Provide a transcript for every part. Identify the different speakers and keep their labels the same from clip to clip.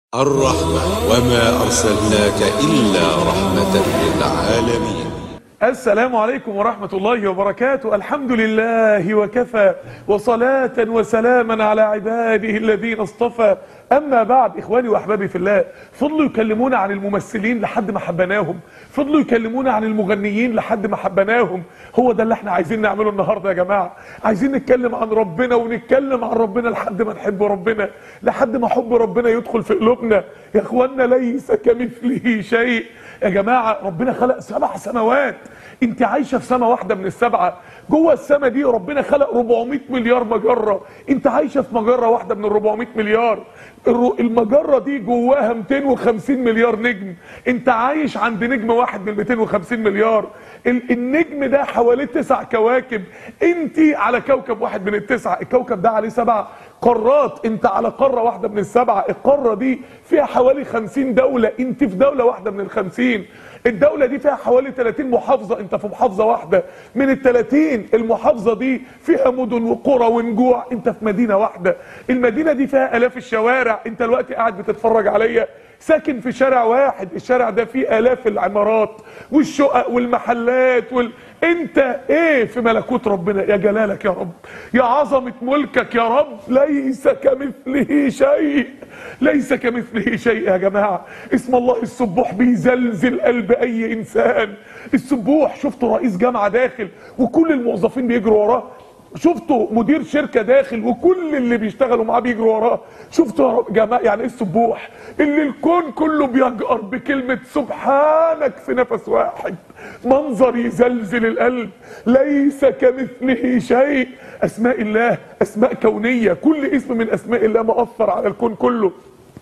Speaker 1: الرحمة وما أرسلناك إلا رحمة للعالمين
Speaker 2: السلام عليكم ورحمة الله وبركاته الحمد لله وكفى وصلاة وسلاما على عباده الذين اصطفى أما بعد إخواني وأحبابي في الله فضلوا يكلمونا عن الممثلين لحد ما حبناهم فضلوا يكلمونا عن المغنيين لحد ما حبناهم هو ده اللي احنا عايزين نعمله النهاردة يا جماعة عايزين نتكلم عن ربنا ونتكلم عن ربنا لحد ما نحب ربنا لحد ما حب ربنا يدخل في قلوبنا يا اخوانا ليس كمثله شيء يا جماعة ربنا خلق سبع سماوات انت عايشة في سماء واحدة من السبعة جوه السماء دي ربنا خلق 400 مليار مجرة انت عايشة في مجرة واحدة من ال 400 مليار الر- المجرة دي جواها 250 مليار نجم انت عايش عند نجم واحد من 250 مليار ال- النجم ده حواليه تسع كواكب انت على كوكب واحد من التسعة الكوكب ده عليه سبع قارات انت على قارة واحدة من السبعة القارة دي فيها حوالي 50 دولة انت في دولة واحدة من الخمسين الدولة دي فيها حوالي 30 محافظة انت في محافظة واحدة من ال 30 المحافظة دي فيها مدن وقرى ونجوع انت في مدينة واحدة المدينة دي فيها الاف الشوارع انت دلوقتي قاعد بتتفرج عليا ساكن في شارع واحد الشارع ده فيه الاف العمارات والشقق والمحلات وال... انت ايه في ملكوت ربنا يا جلالك يا رب يا عظمة ملكك يا رب ليس كمثله شيء ليس كمثله شيء يا جماعة اسم الله السبوح بيزلزل قلب اي انسان السبوح شفتوا رئيس جامعة داخل وكل الموظفين بيجروا وراه شفتوا مدير شركة داخل وكل اللي بيشتغلوا معاه بيجروا وراه شفتوا يا رب- جماعة يعني ايه السبوح اللي الكون كله بيجأر بكلمة سبحانك في نفس واحد منظر يزلزل القلب ليس كمثله شيء اسماء الله اسماء كونية كل اسم من اسماء الله مؤثر على الكون كله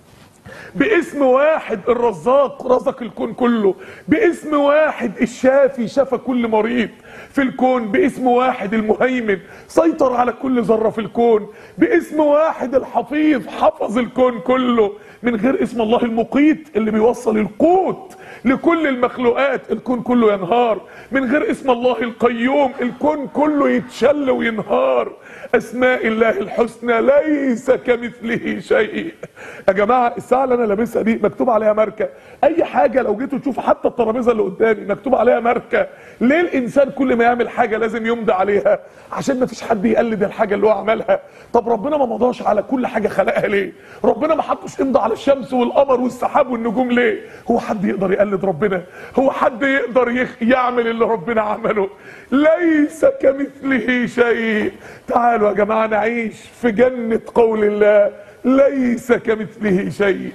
Speaker 2: باسم واحد الرزاق رزق الكون كله باسم واحد الشافي شفى كل مريض في الكون باسم واحد المهيمن سيطر على كل ذرة في الكون باسم واحد الحفيظ حفظ الكون كله من غير اسم الله المقيت اللي بيوصل القوت لكل المخلوقات الكون كله ينهار من غير اسم الله القيوم الكون كله يتشل وينهار اسماء الله الحسنى ليس كمثله شيء يا جماعه الساعه اللي انا لابسها دي مكتوب عليها ماركه اي حاجه لو جيتوا تشوفوا حتى الترابيزه اللي قدامي مكتوب عليها ماركه ليه الانسان كل ما يعمل حاجه لازم يمضي عليها عشان ما فيش حد يقلد الحاجه اللي هو عملها طب ربنا ما مضاش على كل حاجه خلقها ليه ربنا ما حطش امضى على الشمس والقمر والسحاب والنجوم ليه هو حد يقدر يقلد ربنا هو حد يقدر يخ... يعمل اللي ربنا عمله ليس كمثله شيء تعالوا يا جماعه نعيش في جنه قول الله ليس كمثله شيء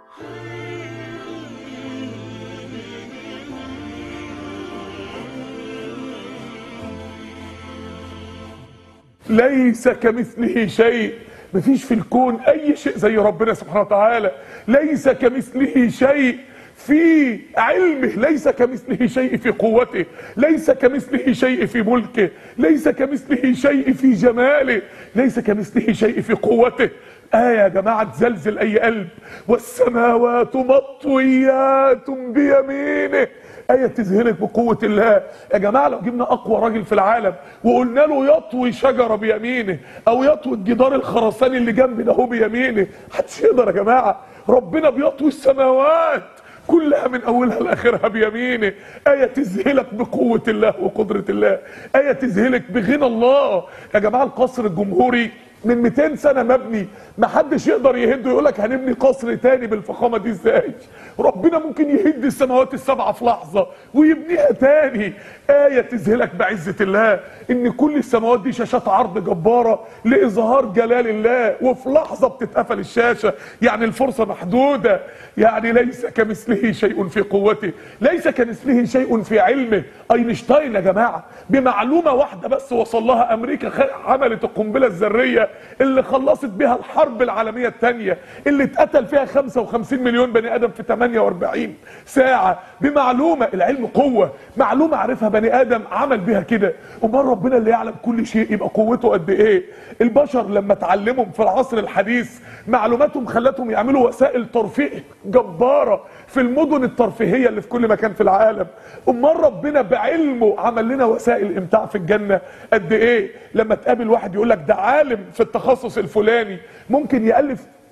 Speaker 2: ليس كمثله شيء مفيش في الكون اي شيء زي ربنا سبحانه وتعالى ليس كمثله شيء في علمه ليس كمثله شيء في قوته ليس كمثله شيء في ملكه ليس كمثله شيء في جماله ليس كمثله شيء في قوته آية يا جماعة تزلزل أي قلب والسماوات مطويات بيمينه آية تذهلك بقوة الله يا جماعة لو جبنا أقوى راجل في العالم وقلنا له يطوي شجرة بيمينه أو يطوي الجدار الخرساني اللي جنبنا هو بيمينه محدش يقدر يا جماعة ربنا بيطوي السماوات كلها من اولها لاخرها بيمينه ايه تذهلك بقوه الله وقدره الله ايه تذهلك بغنى الله يا جماعه القصر الجمهوري من 200 سنه مبني ما حدش يقدر يهده يقول لك هنبني قصر تاني بالفخامه دي ازاي ربنا ممكن يهد السماوات السبعه في لحظه ويبنيها تاني ايه تذهلك بعزه الله ان كل السماوات دي شاشات عرض جباره لاظهار جلال الله وفي لحظه بتتقفل الشاشه يعني الفرصه محدوده يعني ليس كمثله شيء في قوته ليس كمثله شيء في علمه اينشتاين يا جماعه بمعلومه واحده بس وصل لها امريكا خ- عملت القنبله الذريه اللي خلصت بها الحرب العالميه الثانيه اللي اتقتل فيها 55 مليون بني ادم في 48 ساعه بمعلومه العلم قوه معلومه عارفها بني ادم عمل بيها كده امال ربنا اللي يعلم كل شيء يبقى قوته قد ايه البشر لما اتعلمهم في العصر الحديث معلوماتهم خلتهم يعملوا وسائل ترفيه جباره في المدن الترفيهيه اللي في كل مكان في العالم امال ربنا بعلمه عمل لنا وسائل امتاع في الجنه قد ايه لما تقابل واحد يقول لك ده عالم في التخصص الفلاني ممكن يالف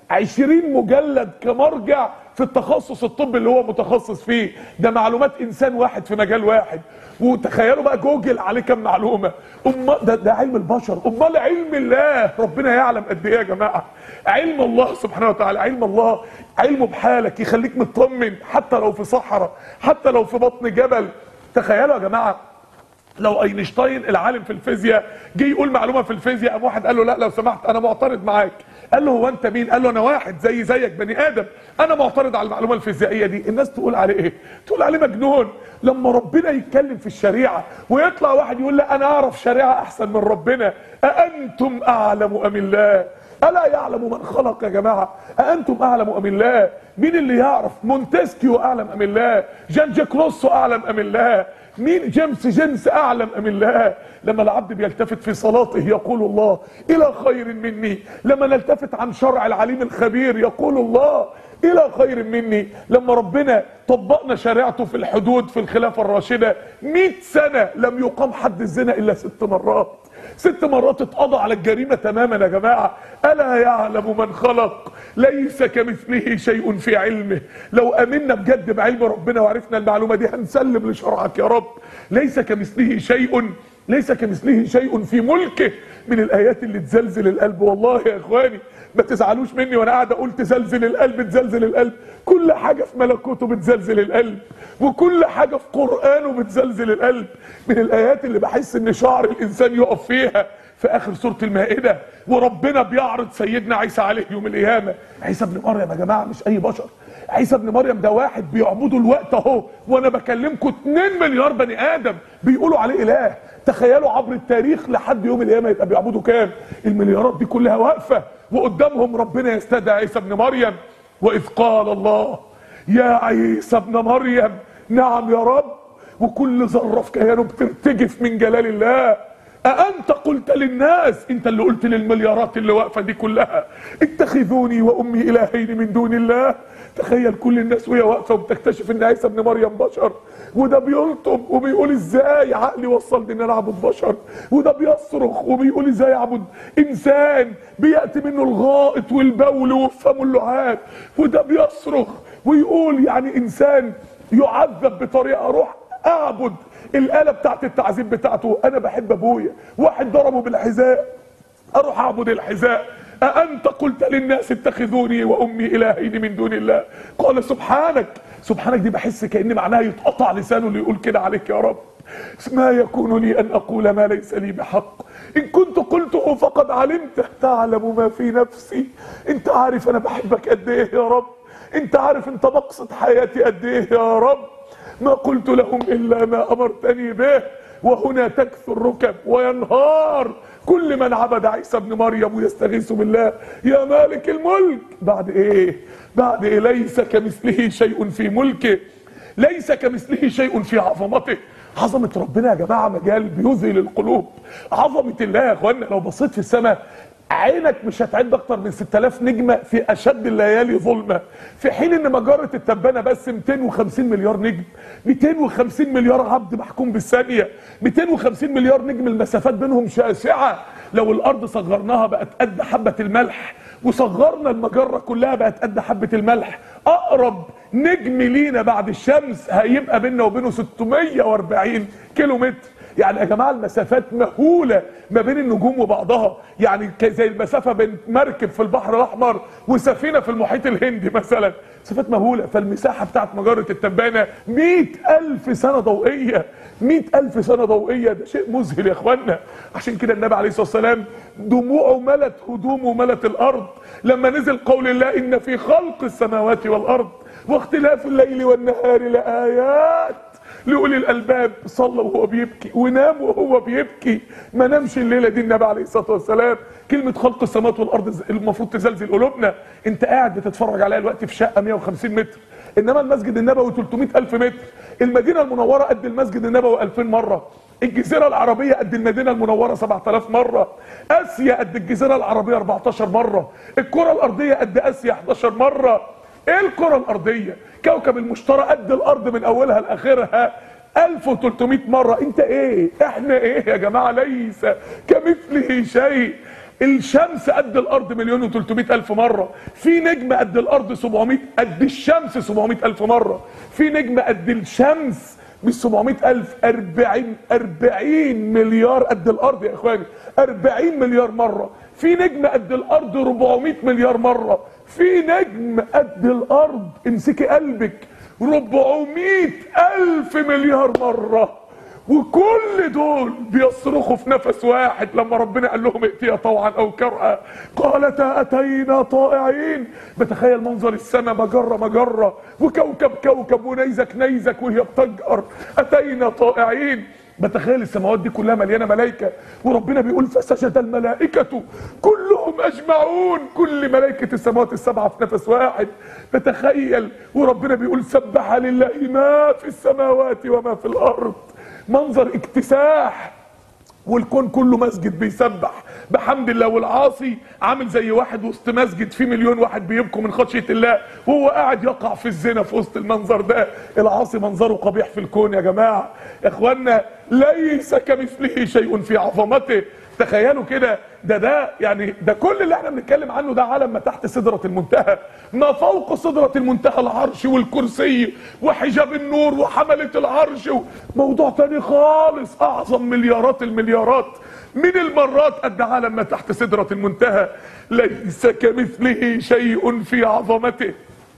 Speaker 2: عشرين مجلد كمرجع في التخصص الطبي اللي هو متخصص فيه ده معلومات انسان واحد في مجال واحد وتخيلوا بقى جوجل عليه كام معلومه أم ده, ده علم البشر امال علم الله ربنا يعلم قد ايه يا جماعه علم الله سبحانه وتعالى علم الله علمه بحالك يخليك مطمن حتى لو في صحراء حتى لو في بطن جبل تخيلوا يا جماعه لو اينشتاين العالم في الفيزياء جه يقول معلومه في الفيزياء قام واحد قال له لا لو سمحت انا معترض معاك قال له هو انت مين قال له انا واحد زي زيك بني ادم انا معترض على المعلومه الفيزيائيه دي الناس تقول عليه ايه تقول عليه مجنون لما ربنا يتكلم في الشريعه ويطلع واحد يقول لا انا اعرف شريعه احسن من ربنا اانتم اعلم ام الله الا يعلم من خلق يا جماعه اانتم اعلم ام الله مين اللي يعرف مونتسكيو اعلم ام الله جان جاك روسو اعلم ام الله مين جيمس جيمس اعلم ام الله لما العبد بيلتفت في صلاته يقول الله الى خير مني لما نلتفت عن شرع العليم الخبير يقول الله الى خير مني لما ربنا طبقنا شريعته في الحدود في الخلافه الراشده 100 سنه لم يقام حد الزنا الا ست مرات ست مرات اتقضى على الجريمة تماما يا جماعة ألا يعلم من خلق ليس كمثله شيء في علمه لو أمنا بجد بعلم ربنا وعرفنا المعلومة دي هنسلم لشرعك يا رب ليس كمثله شيء ليس كمثله شيء في ملكه من الآيات اللي تزلزل القلب والله يا إخواني ما تزعلوش مني وانا قاعد اقول تزلزل القلب تزلزل القلب كل حاجه في ملكوته بتزلزل القلب وكل حاجه في قرانه بتزلزل القلب من الايات اللي بحس ان شعر الانسان يقف فيها في اخر سوره المائده وربنا بيعرض سيدنا عيسى عليه يوم القيامه عيسى ابن مريم يا جماعه مش اي بشر عيسى ابن مريم ده واحد بيعبدوا الوقت اهو وانا بكلمكم 2 مليار بني ادم بيقولوا عليه اله تخيلوا عبر التاريخ لحد يوم القيامه يبقى بيعبدوا كام المليارات دي كلها واقفه وقدامهم ربنا يستدعي عيسى ابن مريم واذ قال الله يا عيسى ابن مريم نعم يا رب وكل ذره في كيانه بترتجف من جلال الله أأنت قلت للناس أنت اللي قلت للمليارات اللي واقفة دي كلها اتخذوني وأمي إلهين من دون الله تخيل كل الناس وهي واقفة وبتكتشف إن عيسى ابن مريم بشر وده بيلطم وبيقول ازاي عقلي وصلني ان انا اعبد بشر وده بيصرخ وبيقول ازاي اعبد انسان بياتي منه الغائط والبول وفمه اللعاب وده بيصرخ ويقول يعني انسان يعذب بطريقه اروح اعبد الاله بتاعت التعذيب بتاعته انا بحب ابويا واحد ضربه بالحذاء اروح اعبد الحذاء أأنت قلت للناس اتخذوني وأمي إلهين من دون الله قال سبحانك سبحانك دي بحس كأن معناها يتقطع لسانه اللي يقول كده عليك يا رب ما يكون لي أن أقول ما ليس لي بحق إن كنت قلته فقد علمته تعلم ما في نفسي أنت عارف أنا بحبك قد إيه يا رب أنت عارف أنت مقصد حياتي قد إيه يا رب ما قلت لهم إلا ما أمرتني به وهنا تكثر الركب وينهار كل من عبد عيسى ابن مريم ويستغيث بالله يا مالك الملك بعد ايه بعد ايه ليس كمثله شيء في ملكه ليس كمثله شيء في عظمته عظمة ربنا يا جماعة مجال بيذهل القلوب عظمة الله يا اخوانا لو بصيت في السماء عينك مش هتعد اكتر من 6000 نجمة في اشد الليالي ظلمة في حين ان مجرة التبانة بس 250 مليار نجم 250 مليار عبد محكوم بالثانية 250 مليار نجم المسافات بينهم شاسعة لو الارض صغرناها بقت قد حبة الملح وصغرنا المجرة كلها بقت قد حبة الملح اقرب نجم لينا بعد الشمس هيبقى بيننا وبينه 640 كيلو متر يعني يا جماعه المسافات مهوله ما بين النجوم وبعضها يعني ك- زي المسافه بين مركب في البحر الاحمر وسفينه في المحيط الهندي مثلا مسافات مهوله فالمساحه بتاعت مجره التبانه 100000 سنه ضوئيه 100000 سنه ضوئيه ده شيء مذهل يا اخوانا عشان كده النبي عليه الصلاه والسلام دموعه ملت هدومه ملت الارض لما نزل قول الله ان في خلق السماوات والارض واختلاف الليل والنهار لايات لأولي الألباب صلى وهو بيبكي ونام وهو بيبكي ما نامش الليلة دي النبي عليه الصلاة والسلام كلمة خلق السماوات والأرض ز- المفروض تزلزل قلوبنا أنت قاعد بتتفرج عليها دلوقتي في شقة 150 متر إنما المسجد النبوي 300 ألف متر المدينة المنورة قد المسجد النبوي 2000 مرة الجزيرة العربية قد المدينة المنورة 7000 مرة آسيا قد الجزيرة العربية 14 مرة الكرة الأرضية قد آسيا 11 مرة ايه الكرة الارضية كوكب المشتري قد الارض من اولها لاخرها 1300 مرة انت ايه احنا ايه يا جماعة ليس كمثله شيء الشمس قد الارض مليون و300 الف مره في نجم قد الارض 700 قد الشمس 700 الف مره في نجم قد الشمس مش 700 الف 40 40 مليار قد الارض يا اخواني 40 مليار مره في نجم قد الارض 400 مليار مره في نجم قد الارض امسكي قلبك 400 الف مليار مره وكل دول بيصرخوا في نفس واحد لما ربنا قال لهم ائتيا طوعا او كرها قالتا اتينا طائعين بتخيل منظر السماء مجره مجره وكوكب كوكب ونيزك نيزك وهي بتجأر اتينا طائعين بتخيل السماوات دي كلها مليانه ملائكه وربنا بيقول فسجد الملائكه كلهم اجمعون كل ملائكه السماوات السبعه في نفس واحد بتخيل وربنا بيقول سبح لله ما في السماوات وما في الارض منظر اكتساح والكون كله مسجد بيسبح بحمد الله والعاصي عامل زي واحد وسط مسجد فيه مليون واحد بيبكوا من خشيه الله وهو قاعد يقع في الزنا في وسط المنظر ده العاصي منظره قبيح في الكون يا جماعه يا اخوانا ليس كمثله شيء في عظمته تخيلوا كده ده ده يعني ده كل اللي احنا بنتكلم عنه ده عالم ما تحت سدرة المنتهى ما فوق سدرة المنتهى العرش والكرسي وحجاب النور وحملة العرش موضوع تاني خالص اعظم مليارات المليارات من المرات قد عالم ما تحت سدرة المنتهى ليس كمثله شيء في عظمته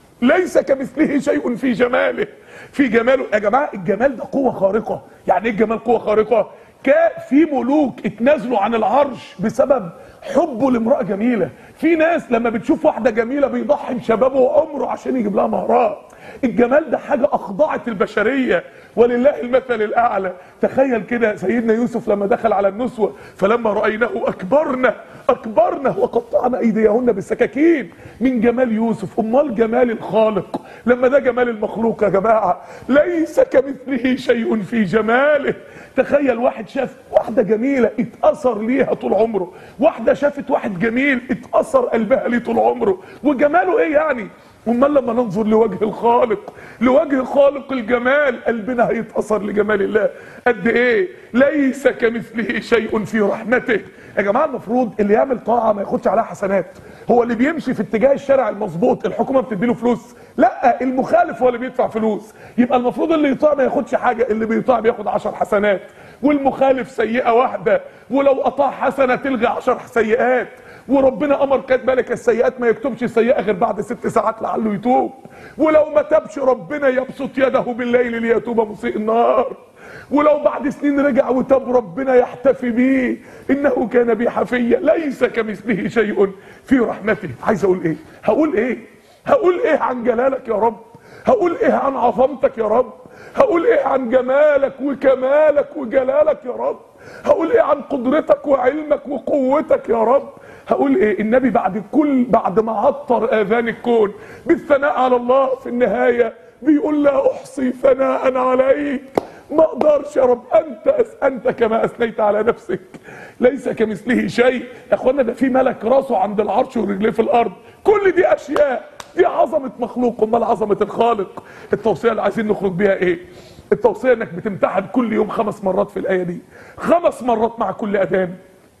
Speaker 2: ليس كمثله شيء في جماله في جماله يا جماعه الجمال ده قوه خارقه يعني ايه الجمال قوه خارقه كان في ملوك اتنازلوا عن العرش بسبب حبه لامراه جميله في ناس لما بتشوف واحده جميله بيضحي بشبابه وعمره عشان يجيب لها مهرات الجمال ده حاجة أخضعت البشرية ولله المثل الأعلى تخيل كده سيدنا يوسف لما دخل على النسوة فلما رأيناه أكبرنا أكبرنا وقطعنا أيديهن بالسكاكين من جمال يوسف أمال جمال الخالق لما ده جمال المخلوق يا جماعة ليس كمثله شيء في جماله تخيل واحد شاف واحدة جميلة اتأثر ليها طول عمره واحدة شافت واحد جميل اتأثر قلبها ليه طول عمره وجماله ايه يعني امال لما ننظر لوجه الخالق لوجه خالق الجمال قلبنا هيتأثر لجمال الله قد ايه ليس كمثله شيء في رحمته يا جماعه المفروض اللي يعمل طاعه ما ياخدش عليها حسنات هو اللي بيمشي في اتجاه الشارع المظبوط الحكومه بتديله فلوس لا المخالف هو اللي بيدفع فلوس يبقى المفروض اللي يطاع ما ياخدش حاجه اللي بيطاع بياخد 10 حسنات والمخالف سيئه واحده ولو اطاع حسنه تلغي 10 سيئات وربنا امر كاتب لك السيئات ما يكتبش سيئه غير بعد ست ساعات لعله يتوب ولو ما تابش ربنا يبسط يده بالليل ليتوب مسيء النهار ولو بعد سنين رجع وتاب ربنا يحتفي بيه انه كان بي حفيا ليس كمثله شيء في رحمته عايز اقول ايه هقول ايه هقول ايه عن جلالك يا رب هقول ايه عن عظمتك يا رب هقول ايه عن جمالك وكمالك وجلالك يا رب هقول ايه عن قدرتك وعلمك وقوتك يا رب هقول ايه النبي بعد كل بعد ما عطر اذان الكون بالثناء على الله في النهايه بيقول لا احصي ثناء عليك ما اقدرش يا رب انت أس انت كما اثنيت على نفسك ليس كمثله شيء يا اخوانا ده في ملك راسه عند العرش ورجليه في الارض كل دي اشياء دي عظمه مخلوق امال عظمه الخالق التوصيه اللي عايزين نخرج بيها ايه التوصيه انك بتمتحن كل يوم خمس مرات في الايه دي خمس مرات مع كل اذان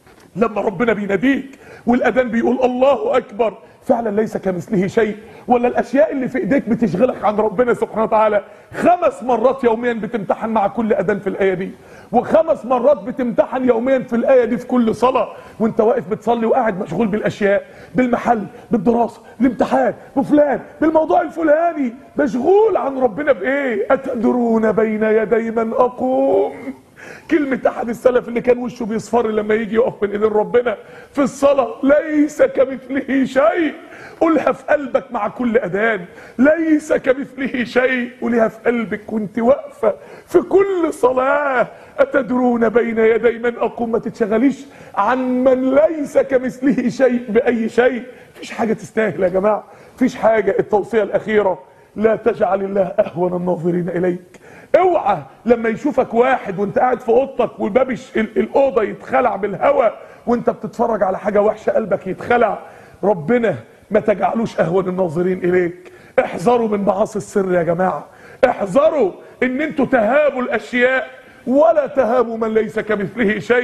Speaker 2: لما ربنا بيناديك والاذان بيقول الله اكبر فعلا ليس كمثله شيء ولا الاشياء اللي في ايديك بتشغلك عن ربنا سبحانه وتعالى خمس مرات يوميا بتمتحن مع كل اذان في الايه دي وخمس مرات بتمتحن يوميا في الايه دي في كل صلاه وانت واقف بتصلي وقاعد مشغول بالاشياء بالمحل بالدراسه الامتحان بفلان بالموضوع الفلاني مشغول عن ربنا بايه اتدرون بين يدي من اقوم كلمة أحد السلف اللي كان وشه بيصفر لما يجي يقف من إيدين ربنا في الصلاة ليس كمثله شيء قولها في قلبك مع كل أذان ليس كمثله شيء قولها في قلبك وانت واقفة في كل صلاة أتدرون بين يدي من أقوم ما تتشغليش عن من ليس كمثله شيء بأي شيء مفيش حاجة تستاهل يا جماعة مفيش حاجة التوصية الأخيرة لا تجعل الله أهون الناظرين إليك اوعى لما يشوفك واحد وانت قاعد في اوضتك وباب الاوضه يتخلع بالهواء وانت بتتفرج على حاجه وحشه قلبك يتخلع ربنا ما تجعلوش اهون الناظرين اليك احذروا من معاصي السر يا جماعه احذروا ان انتوا تهابوا الاشياء ولا تهابوا من ليس كمثله شيء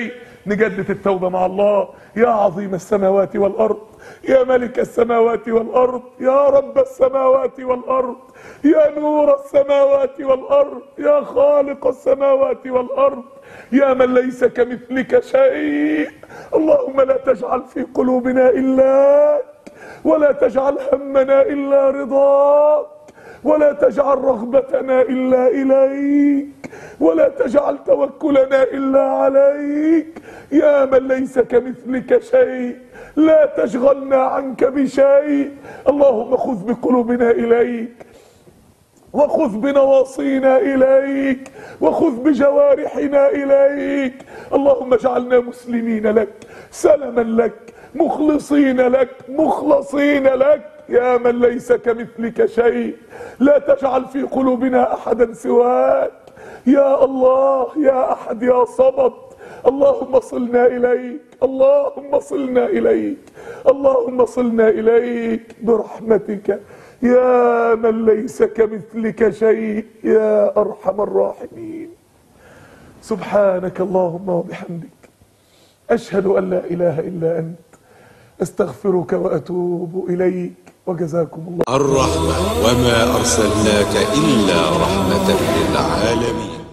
Speaker 2: نجدد التوبة مع الله يا عظيم السماوات والأرض يا ملك السماوات والأرض يا رب السماوات والأرض يا نور السماوات والأرض يا خالق السماوات والأرض يا من ليس كمثلك شيء اللهم لا تجعل في قلوبنا إلاك ولا تجعل همنا إلا رضاك ولا تجعل رغبتنا إلا إليك ولا تجعل توكلنا إلا عليك يا من ليس كمثلك شيء لا تشغلنا عنك بشيء اللهم خذ بقلوبنا إليك وخذ بنواصينا إليك وخذ بجوارحنا إليك اللهم اجعلنا مسلمين لك سلما لك مخلصين لك مخلصين لك يا من ليس كمثلك شيء لا تجعل في قلوبنا أحدا سواك يا الله يا أحد يا صمد اللهم صلنا إليك اللهم صلنا إليك اللهم صلنا إليك برحمتك يا من ليس كمثلك شيء يا أرحم الراحمين سبحانك اللهم وبحمدك أشهد أن لا إله إلا أنت أستغفرك وأتوب إليك وجزاكم الله
Speaker 1: الرحمة وما أرسلناك إلا رحمة للعالمين